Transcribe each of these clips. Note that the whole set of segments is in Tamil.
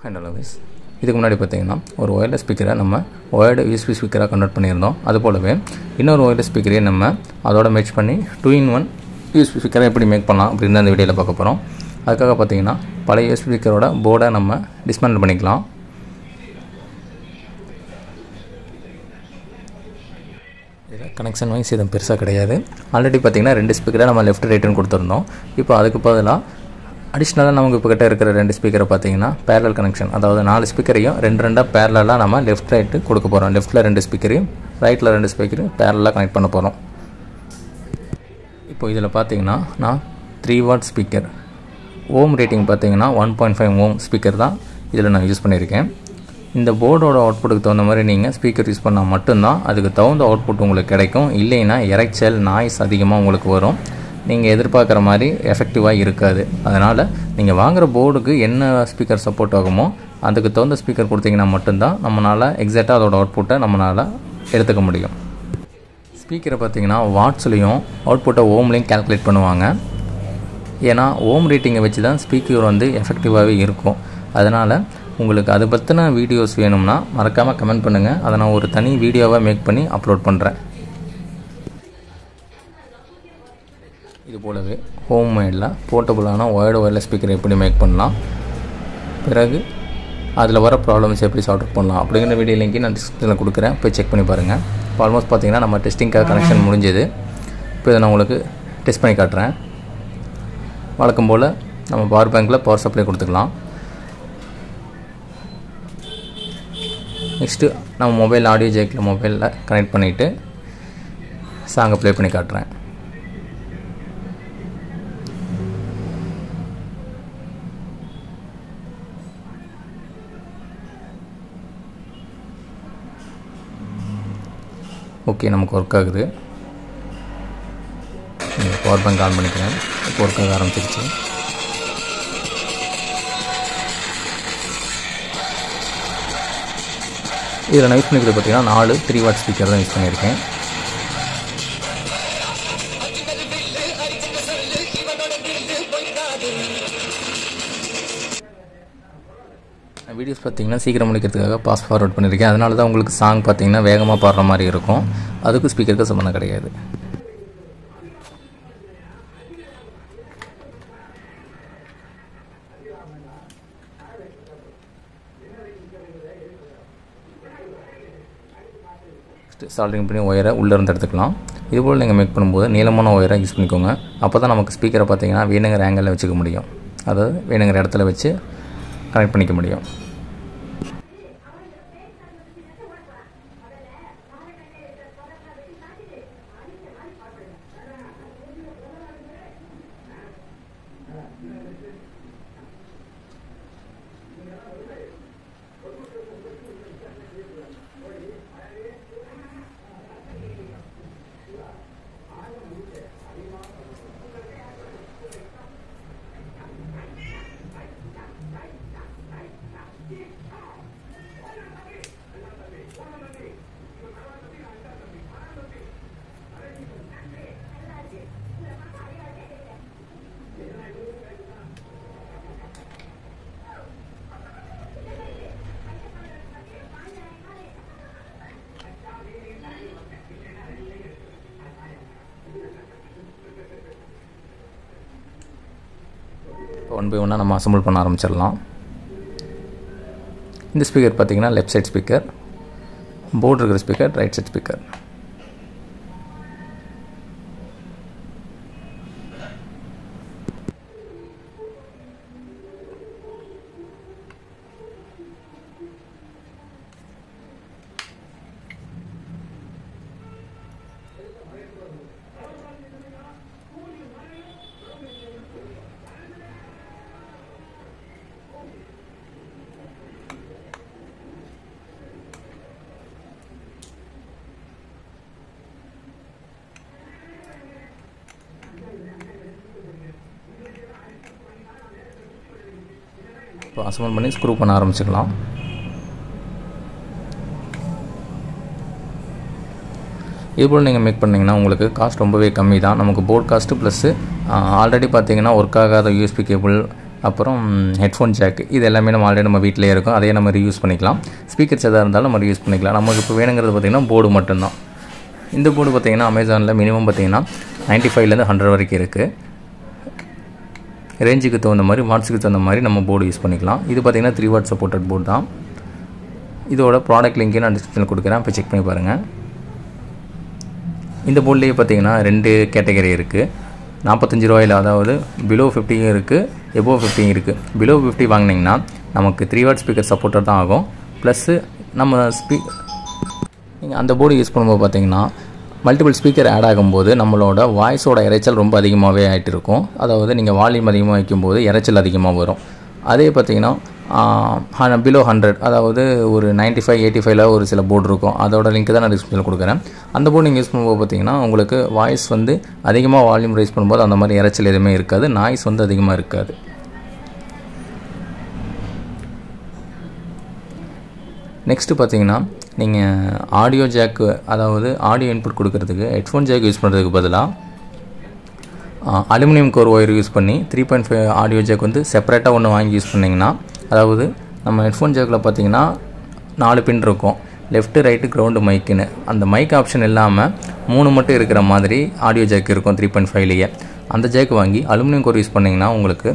ஹேண்ட் அலவைஸ் இதுக்கு முன்னாடி பார்த்தீங்கன்னா ஒரு ஒயர்லெஸ் ஸ்பீக்கரை நம்ம ஒயர்டு யூஎஸ்பி ஸ்பீக்கராக கன்வெர்ட் பண்ணியிருந்தோம் அது போலவே இன்னொரு ஒயர்லெஸ் ஸ்பீக்கரையே நம்ம அதோட மேட்ச் பண்ணி டூ இன் ஒன் யூஎஸ்பி ஸ்பீக்கரை எப்படி மேக் பண்ணலாம் அப்படின்னு அந்த வீடியோவில் பார்க்க போகிறோம் அதுக்காக பார்த்தீங்கன்னா பழைய யூஎஸ்பி ஸ்பீக்கரோட போர்டை நம்ம டிஸ்மேண்டில் பண்ணிக்கலாம் இதில் கனெக்ஷன் வைஸ் எதுவும் பெருசாக கிடையாது ஆல்ரெடி பார்த்திங்கன்னா ரெண்டு ஸ்பீக்கரை நம்ம லெஃப்ட் ரைட்டுன்னு கொடுத்துருந்தோம் இப்போ அதுக்கு பதிலாக அடிஷ்னலாக நமக்கு இப்போ கிட்ட இருக்கிற ரெண்டு ஸ்பீக்கரை பார்த்தீங்கன்னா பேரல் கனெக்ஷன் அதாவது நாலு ஸ்பீக்கரையும் ரெண்டு ரெண்டாக பேரலாக நம்ம லெஃப்ட் ரைட்டு கொடுக்க போகிறோம் லெஃப்ட்டில் ரெண்டு ஸ்பீக்கரையும் ரைட்டில் ரெண்டு ஸ்பீக்கரையும் பேரலாக கனெக்ட் பண்ண போகிறோம் இப்போ இதில் பார்த்தீங்கன்னா நான் three watt speaker ohm rating பார்த்தீங்கன்னா one point five ohm speaker தான் இதில் நான் யூஸ் பண்ணியிருக்கேன் இந்த போர்டோட அவுட்புட்டுக்கு தகுந்த மாதிரி நீங்கள் ஸ்பீக்கர் யூஸ் பண்ணால் மட்டும்தான் அதுக்கு தகுந்த அவுட்புட் உங்களுக்கு கிடைக்கும் இல்லைன்னா இறைச்சல் நாய்ஸ் அதிகமாக உங்களுக்கு வரும் நீங்கள் எதிர்பார்க்குற மாதிரி எஃபெக்டிவாக இருக்காது அதனால் நீங்கள் வாங்குகிற போர்டுக்கு என்ன ஸ்பீக்கர் சப்போர்ட் ஆகுமோ அதுக்கு தகுந்த ஸ்பீக்கர் கொடுத்தீங்கன்னா மட்டும்தான் நம்மளால் எக்ஸாக்டாக அதோட அவுட்புட்டை நம்மளால் எடுத்துக்க முடியும் ஸ்பீக்கரை பார்த்தீங்கன்னா வாட்ஸ்லேயும் அவுட்புட்டை ஓம்லேயும் கேல்குலேட் பண்ணுவாங்க ஏன்னா ஓம் ரேட்டிங்கை வச்சு தான் ஸ்பீக்கர் வந்து எஃபெக்டிவாகவே இருக்கும் அதனால் உங்களுக்கு அதை பற்றின வீடியோஸ் வேணும்னா மறக்காமல் கமெண்ட் பண்ணுங்கள் அதை நான் ஒரு தனி வீடியோவாக மேக் பண்ணி அப்லோட் பண்ணுறேன் இது போலவே ஹோம் மேடில் போர்ட்டபுளான ஒயர்டு ஒயர்லெஸ் ஸ்பீக்கர் எப்படி மேக் பண்ணலாம் பிறகு அதில் வர ப்ராப்ளம்ஸ் எப்படி சால்வ் அவுட் பண்ணலாம் அப்படிங்கிற வீடியோ லிங்க் நான் டிஸ்கிரிப்ஷனில் கொடுக்குறேன் போய் செக் பண்ணி பாருங்கள் இப்போ ஆல்மோஸ்ட் பார்த்தீங்கன்னா நம்ம டெஸ்டிங்காக கனெக்ஷன் முடிஞ்சது இப்போ இதை நான் உங்களுக்கு டெஸ்ட் பண்ணி காட்டுறேன் வழக்கம் போல் நம்ம பவர் பேங்க்கில் பவர் சப்ளை கொடுத்துக்கலாம் நெக்ஸ்ட்டு நம்ம மொபைல் ஆடியோ ஜேக்கில் மொபைலில் கனெக்ட் பண்ணிவிட்டு சாங்கை ப்ளே பண்ணி காட்டுறேன் ஓகே நமக்கு ஒர்க் ஆகுது பவர் பேங்க் ஆன் பண்ணிக்கிறேன் இப்போ ஒர்க் ஆக ஆரம்பிச்சிருச்சு இதில் நான் யூஸ் பண்ணிக்கிறது பார்த்தீங்கன்னா நாலு த்ரீ வாட் ஸ்பீக்கர் தான் யூஸ் பண்ணியிருக்கேன் வீடியோஸ் பார்த்தீங்கன்னா சீக்கிரம் முடிக்கிறதுக்காக பாஸ் ஃபார்வர்ட் பண்ணியிருக்கேன் அதனால தான் உங்களுக்கு சாங் பார்த்தீங்கன்னா வேகமாக பாடுற மாதிரி இருக்கும் அதுக்கும் ஸ்பீக்கருக்கு சம்மந்தம் கிடையாது சால்ட்ரிங் பண்ணி ஒயரை உள்ளே இருந்து எடுத்துக்கலாம் இதுபோல் நீங்கள் மேக் பண்ணும்போது நீளமான ஒயரை யூஸ் பண்ணிக்கோங்க அப்போ தான் நமக்கு ஸ்பீக்கரை பார்த்தீங்கன்னா வேணுங்கிற ஆங்கிளில் வச்சுக்க முடியும் அதாவது வேணுங்கிற இடத்துல வச்சு கனெக்ட் பண்ணிக்க முடியும் ஒன் பை ஒன்னாக நம்ம அசம்பிள் பண்ண ஆரம்பிச்சிடலாம் இந்த ஸ்பீக்கர் பார்த்தீங்கன்னா லெஃப்ட் சைட் ஸ்பீக்கர் போர்டு இருக்கிற ஸ்பீக்கர் ரைட் சைட் ஸ்பீக்கர் இப்போ அசம்பிள் பண்ணி ஸ்க்ரூ பண்ண ஆரம்பிச்சுக்கலாம் இதுபோல் நீங்கள் மேக் பண்ணிங்கன்னா உங்களுக்கு காஸ்ட் ரொம்பவே கம்மி தான் நமக்கு போர்ட் காஸ்ட்டு ப்ளஸ்ஸு ஆல்ரெடி பார்த்தீங்கன்னா ஒர்க் ஆகாத யூஎஸ்பி கேபிள் அப்புறம் ஹெட்ஃபோன் ஜாக் இது எல்லாமே நம்ம ஆல்ரெடி நம்ம வீட்டிலே இருக்கும் அதையே நம்ம ரீயூஸ் பண்ணிக்கலாம் ஸ்பீக்கர்ஸ் எதாக இருந்தாலும் நம்ம ரீயூஸ் பண்ணிக்கலாம் நமக்கு இப்போ வேணுங்கிறது பார்த்திங்கன்னா போர்டு மட்டும்தான் இந்த போர்டு பார்த்திங்கன்னா அமேசானில் மினிமம் பார்த்திங்கன்னா நைன்ட்டி ஃபைவ்லேருந்து ஹண்ட்ரட் வரைக்கும் இருக்குது ரேஞ்சுக்கு தகுந்த மாதிரி வாட்ஸுக்கு தகுந்த மாதிரி நம்ம போர்டு யூஸ் பண்ணிக்கலாம் இது பார்த்திங்கன்னா த்ரீ வாட் சப்போர்ட்டட் போர்டு தான் இதோட ப்ராடக்ட் லிங்க்கே நான் டிஸ்கிரிப்ஷனில் கொடுக்குறேன் இப்போ செக் பண்ணி பாருங்கள் இந்த போர்ட்லேயே பார்த்தீங்கன்னா ரெண்டு கேட்டகரி இருக்குது நாற்பத்தஞ்சு ரூபாயில் அதாவது பிலோ ஃபிஃப்டியும் இருக்குது எபோ ஃபிஃப்டியும் இருக்குது பிலோ ஃபிஃப்டி வாங்கினீங்கன்னா நமக்கு த்ரீ வாட் ஸ்பீக்கர் சப்போர்ட்டர் தான் ஆகும் ப்ளஸ்ஸு நம்ம ஸ்பீ நீங்கள் அந்த போர்டு யூஸ் பண்ணும்போது பார்த்தீங்கன்னா மல்டிபிள் ஸ்பீக்கர் ஆட் ஆகும்போது நம்மளோட வாய்ஸோட இறைச்சல் ரொம்ப அதிகமாகவே ஆகிட்டு இருக்கும் அதாவது நீங்கள் வால்யூம் அதிகமாக வைக்கும்போது இறைச்சல் அதிகமாக வரும் அதே பார்த்தீங்கன்னா பிலோ ஹண்ட்ரட் அதாவது ஒரு நைன்ட்டி ஃபைவ் எயிட்டி ஃபைவ்ல ஒரு சில போர்டு இருக்கும் அதோட லிங்க் தான் நான் டிஸ்கிரிப்ஷனில் கொடுக்குறேன் அந்த போர்டு நீங்கள் யூஸ் பண்ணும்போது பார்த்தீங்கன்னா உங்களுக்கு வாய்ஸ் வந்து அதிகமாக வால்யூம் ரைஸ் பண்ணும்போது அந்த மாதிரி இறைச்சல் எதுவுமே இருக்காது நாய்ஸ் வந்து அதிகமாக இருக்காது நெக்ஸ்ட்டு பார்த்தீங்கன்னா நீங்கள் ஆடியோ ஜாக்கு அதாவது ஆடியோ இன்புட் கொடுக்கறதுக்கு ஹெட்ஃபோன் ஜாக் யூஸ் பண்ணுறதுக்கு பதிலாக அலுமினியம் கோர் ஒயர் யூஸ் பண்ணி three point five audio jack வந்து செப்பரேட்டாக ஒன்று வாங்கி யூஸ் பண்ணிங்கன்னா அதாவது நம்ம ஹெட்ஃபோன் ஜாக்கில் பார்த்தீங்கன்னா நாலு பின் இருக்கும் லெஃப்ட்டு ரைட்டு கிரவுண்டு மைக்குன்னு அந்த மைக் ஆப்ஷன் இல்லாமல் மூணு மட்டும் இருக்கிற மாதிரி ஆடியோ ஜாக் இருக்கும் த்ரீ பாயிண்ட் ஃபைவ்லேயே அந்த ஜாக் வாங்கி அலுமினியம் கோர் யூஸ் பண்ணிங்கன்னா உங்களுக்கு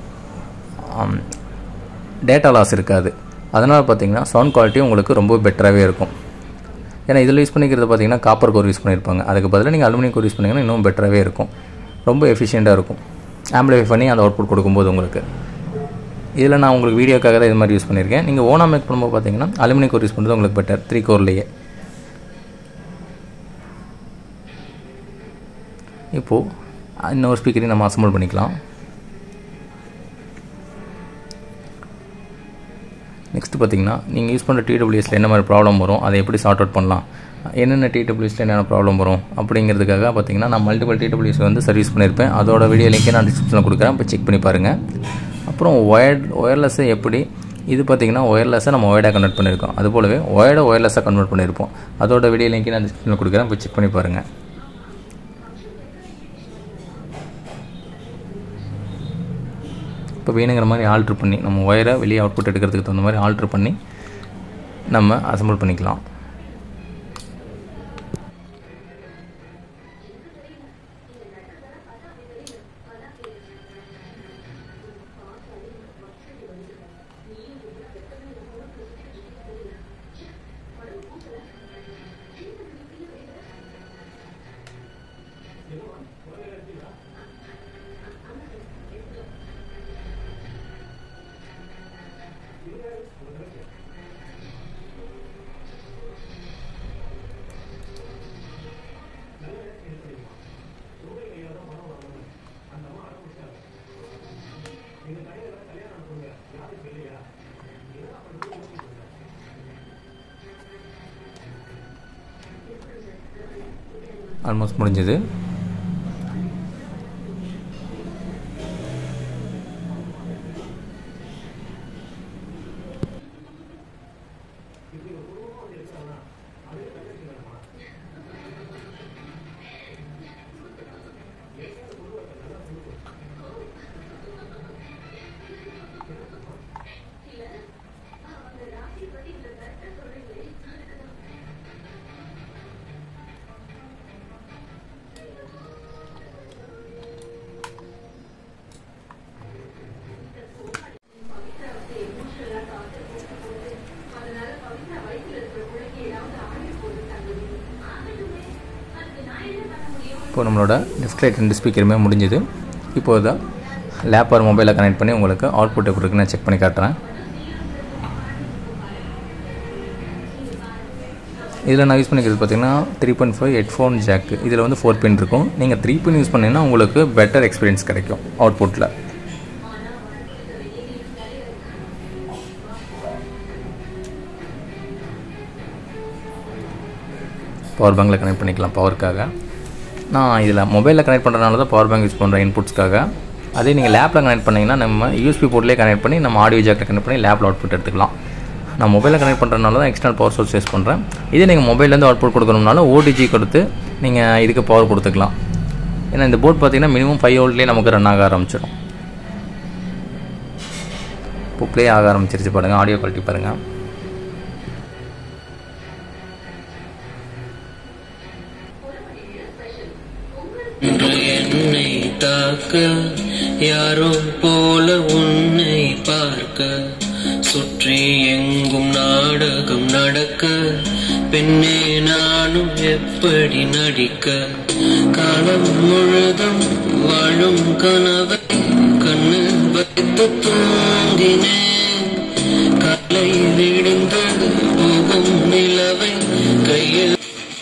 டேட்டா லாஸ் இருக்காது அதனால் பார்த்தீங்கன்னா சவுண்ட் குவாலிட்டி உங்களுக்கு ரொம்ப பெட்டராகவே இருக்கும் ஏன்னா இதில் யூஸ் பண்ணிக்கிறது பார்த்தீங்கன்னா காப்பர் கோர் யூஸ் பண்ணியிருப்பாங்க அதுக்கு பதிலாக நீங்கள் அலுமினியம் கோர் யூஸ் பண்ணிங்கன்னா இன்னும் பெட்டராகவே இருக்கும் ரொம்ப எஃபிஷியண்ட்டாக இருக்கும் ஆம்பிளிஃபை பண்ணி அந்த அவுட்புட் கொடுக்கும்போது உங்களுக்கு இதில் நான் உங்களுக்கு வீடியோக்காக தான் இது மாதிரி யூஸ் பண்ணியிருக்கேன் நீங்கள் ஓனாக மேக் பண்ணும்போது பார்த்தீங்கன்னா அலுமினியம் கோர் யூஸ் பண்ணுறது உங்களுக்கு பெட்டர் த்ரீ கோர்லேயே இப்போது இன்னொரு ஸ்பீக்கரையும் நம்ம அசம்பிள் பண்ணிக்கலாம் நெக்ஸ்ட் பார்த்தீங்கன்னா நீங்கள் யூஸ் பண்ணுற டிடபிள்யூஎஸில் என்ன மாதிரி ப்ராப்ளம் வரும் அதை எப்படி சார்ட் அவுட் பண்ணலாம் என்னென்ன டிடபிள்யூஸில் என்னென்ன ப்ராப்ளம் வரும் அப்படிங்கிறதுக்காக பார்த்தீங்கன்னா நான் மல்டிபிள் டிடபிள்யூஸ் வந்து சர்வீஸ் பண்ணியிருப்பேன் அதோட வீடியோ லிங்க்கே நான் டிஸ்கிரிப்ஷனில் கொடுக்குறேன் இப்போ செக் பண்ணி பாருங்கள் அப்புறம் ஒயர்ட் ஒயர்லெஸ்ஸை எப்படி இது பார்த்திங்கன்னா ஒயர்லெஸ்ஸை நம்ம ஒயர்டாக கன்வெர்ட் பண்ணியிருக்கோம் அது போலவே ஒயர்டை ஒயர்லெஸ்ஸாக கன்வெர்ட் பண்ணியிருப்போம் அதோட வீடியோ லிங்க்கே நான் டிஸ்கிரிப்ஷனில் கொடுக்குறேன் இப்போ செக் பண்ணி பாருங்கள் இப்போ வேணுங்கிற மாதிரி ஆல்ட்ரு பண்ணி நம்ம ஒயரை வெளியே அவுட்புட் எடுக்கிறதுக்கு தகுந்த மாதிரி ஆல்ட்ரு பண்ணி நம்ம அசம்பிள் பண்ணிக்கலாம் ஆல்மோஸ்ட் முடிஞ்சது இப்போ நம்மளோட லெஃப்ட் ரைட் ரெண்டு ஸ்பீக்கருமே முடிஞ்சுது இப்போ தான் லேப்பர் மொபைலில் கனெக்ட் பண்ணி உங்களுக்கு அவுட்புட் எப்படி இருக்குன்னு நான் செக் பண்ணி காட்டுறேன் இதில் நான் யூஸ் பண்ணிக்கிறது பார்த்தீங்கன்னா three point five headphone jack இதில் வந்து ஃபோர் பின் இருக்கும் நீங்கள் த்ரீ பின் யூஸ் பண்ணிங்கன்னா உங்களுக்கு பெட்டர் எக்ஸ்பீரியன்ஸ் கிடைக்கும் அவுட்புட்டில் பவர் பேங்கில் கனெக்ட் பண்ணிக்கலாம் பவருக்காக நான் இதில் மொபைலில் கனெக்ட் பண்ணுறதுனால தான் பவர் பேங்க் யூஸ் பண்ணுறேன் இன்புட்ஸ்க்காக அதே நீங்கள் லேப்பில் கனெக்ட் பண்ணிங்கன்னா நம்ம யூஎஸ்பி போர்ட்லேயே கனெக்ட் பண்ணி நம்ம ஆடியோ ஜாக்கில் கனெக்ட் பண்ணி லேப்பில் அவுட்புட் எடுத்துக்கலாம் நான் மொபைலில் கனெக்ட் பண்ணுறதுனால தான் எக்ஸ்டர்னல் பவர் சோர்ஸ் யூஸ் பண்ணுறேன் இதே நீங்கள் மொபைல்லேருந்து அவுட்புட் கொடுக்கணும்னாலும் ஓடிஜி கொடுத்து நீங்கள் இதுக்கு பவர் கொடுத்துக்கலாம் ஏன்னா இந்த போர்ட் பார்த்தீங்கன்னா மினிமம் ஃபைவ் வோல்ட்லேயே நமக்கு ரன் ஆக ஆரம்பிச்சிடும் இப்போ ப்ளே ஆக ஆரம்பிச்சிருச்சு பாருங்கள் ஆடியோ குவாலிட்டி பாருங்கள் என்னை தாக்க யாரோ போல உன்னை பார்க்க சுற்றி எங்கும் நாடகம் நடக்க பெண்ணே நானும் எப்படி நடிக்க காலம் முழுதும் வாழும் கனவை கண்ணு வைத்து தூங்கினேன் காலை விடிந்து போகும் நிலவை கையில்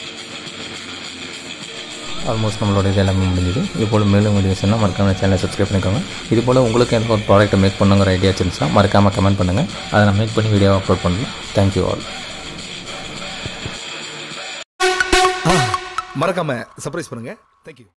ஆல்மோஸ்ட் நம்மளோட இது எல்லாமே முடிஞ்சுது இது போல் மேலும் வீடியோஸ் எல்லாம் மறக்காம சேனலை சப்ஸ்கிரைப் பண்ணிக்கோங்க இது போல் உங்களுக்கு எந்த ஒரு ப்ராடக்ட்டை மேக் பண்ணுங்கிற ஐடியா இருந்துச்சுன்னா மறக்காமல் கமெண்ட் பண்ணுங்கள் அதை நான் மேக் பண்ணி வீடியோ அப்லோட் பண்ணுறேன் தேங்க்யூ ஆல் மறக்காம சர்ப்ரைஸ் பண்ணுங்க தேங்க்யூ